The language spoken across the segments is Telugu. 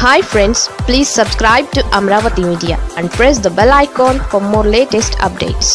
hi friends please subscribe to Amaravati media and press the bell icon for more latest updates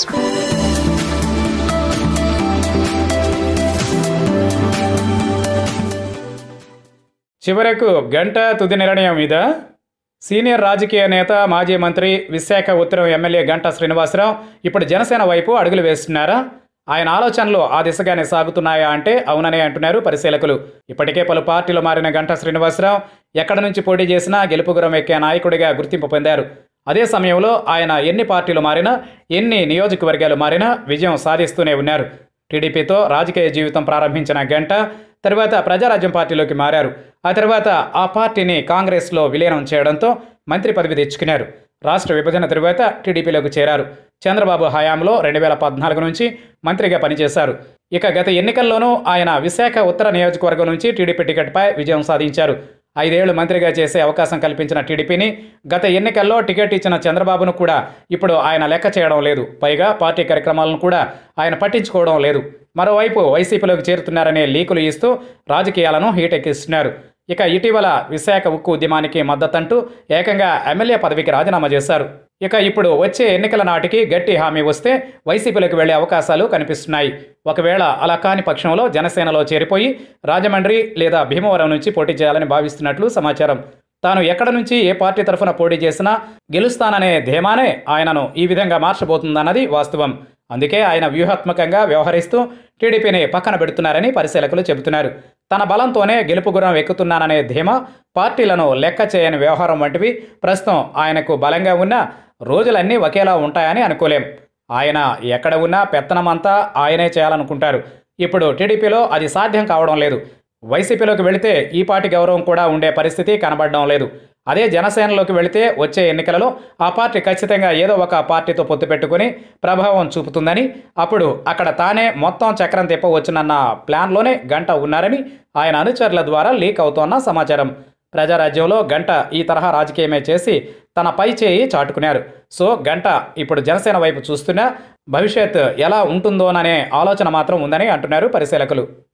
చివరకు గంట తుది నిర్ణయం మీద సీనియర్ రాజకీయ నేత మాజీ మంత్రి విశాఖ ఉత్తరం ఎమ్మెల్యే గంట శ్రీనివాసరావు ఇప్పుడు జనసేన వైపు అడుగులు వేస్తున్నారా ఆయన ఆలోచనలు ఆ దిశగానే సాగుతున్నాయా అంటే అవుననే అంటున్నారు పరిశీలకులు ఇప్పటికే పలు పార్టీలు మారిన గంట శ్రీనివాసరావు ఎక్కడి నుంచి పోటీ చేసినా గెలుపుగురం ఎక్కే నాయకుడిగా గుర్తింపు పొందారు అదే సమయంలో ఆయన ఎన్ని పార్టీలు మారినా ఎన్ని నియోజకవర్గాలు మారినా విజయం సాధిస్తూనే ఉన్నారు టీడీపీతో రాజకీయ జీవితం ప్రారంభించిన గంట తర్వాత ప్రజారాజ్యం పార్టీలోకి మారారు ఆ తర్వాత ఆ పార్టీని కాంగ్రెస్లో విలీనం చేయడంతో మంత్రి పదవి తెచ్చుకున్నారు రాష్ట్ర విభజన తరువాత టీడీపీలోకి చేరారు చంద్రబాబు హయాంలో రెండు వేల పద్నాలుగు నుంచి మంత్రిగా పనిచేశారు ఇక గత ఎన్నికల్లోనూ ఆయన విశాఖ ఉత్తర నియోజకవర్గం నుంచి టీడీపీ టికెట్పై విజయం సాధించారు ఐదేళ్లు మంత్రిగా చేసే అవకాశం కల్పించిన టీడీపీని గత ఎన్నికల్లో టికెట్ ఇచ్చిన చంద్రబాబును కూడా ఇప్పుడు ఆయన లెక్క చేయడం లేదు పైగా పార్టీ కార్యక్రమాలను కూడా ఆయన పట్టించుకోవడం లేదు మరోవైపు వైసీపీలోకి చేరుతున్నారనే లీకులు ఇస్తూ రాజకీయాలను హీటెక్కిస్తున్నారు ఇక ఇటీవల విశాఖ ఉక్కు ఉద్యమానికి మద్దతంటూ ఏకంగా ఎమ్మెల్యే పదవికి రాజీనామా చేశారు ఇక ఇప్పుడు వచ్చే ఎన్నికల నాటికి గట్టి హామీ వస్తే వైసీపీలోకి వెళ్లే అవకాశాలు కనిపిస్తున్నాయి ఒకవేళ అలా కాని పక్షంలో జనసేనలో చేరిపోయి రాజమండ్రి లేదా భీమవరం నుంచి పోటీ చేయాలని భావిస్తున్నట్లు సమాచారం తాను ఎక్కడ నుంచి ఏ పార్టీ తరఫున పోటీ చేసినా గెలుస్తాననే ధీమానే ఆయనను ఈ విధంగా మార్చబోతుందన్నది వాస్తవం అందుకే ఆయన వ్యూహాత్మకంగా వ్యవహరిస్తూ టీడీపీని పక్కన పెడుతున్నారని పరిశీలకులు చెబుతున్నారు తన బలంతోనే గెలుపు గురం ఎక్కుతున్నాననే ధీమా పార్టీలను లెక్క చేయని వ్యవహారం వంటివి ప్రస్తుతం ఆయనకు బలంగా ఉన్న రోజులన్నీ ఒకేలా ఉంటాయని అనుకోలేం ఆయన ఎక్కడ ఉన్నా పెత్తనమంతా ఆయనే చేయాలనుకుంటారు ఇప్పుడు టీడీపీలో అది సాధ్యం కావడం లేదు వైసీపీలోకి వెళితే ఈ పార్టీ గౌరవం కూడా ఉండే పరిస్థితి కనబడడం లేదు అదే జనసేనలోకి వెళితే వచ్చే ఎన్నికలలో ఆ పార్టీ ఖచ్చితంగా ఏదో ఒక పార్టీతో పొత్తు పెట్టుకుని ప్రభావం చూపుతుందని అప్పుడు అక్కడ తానే మొత్తం చక్రం తిప్పవచ్చునన్న ప్లాన్లోనే గంట ఉన్నారని ఆయన అనుచరుల ద్వారా లీక్ అవుతోన్న సమాచారం ప్రజారాజ్యంలో గంట ఈ తరహా రాజకీయమే చేసి తన పై చేయి చాటుకున్నారు సో గంట ఇప్పుడు జనసేన వైపు చూస్తున్నా భవిష్యత్ ఎలా ఉంటుందోననే ఆలోచన మాత్రం ఉందని అంటున్నారు పరిశీలకులు